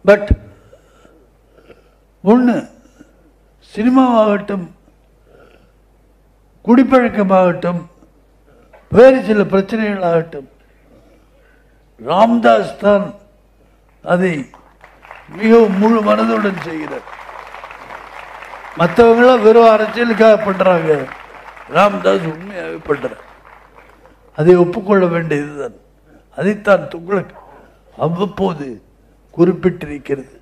but ஒன்று சினிமாவாகட்டும் குடிப்பழக்கமாகட்டும் வேறு சில பிரச்சனைகளாகட்டும் ராம்தாஸ் தான் அதை மிகவும் முழு மனதுடன் செய்கிறார் மற்றவங்களாம் வெறும் அரசியலுக்காக பண்றாங்க ராம்தாஸ் உண்மையாகவே பண்றார் அதை ஒப்புக்கொள்ள வேண்டியதுதான் அதைத்தான் துங்களுக்கு அவ்வப்போது குறிப்பிட்டிருக்கிறது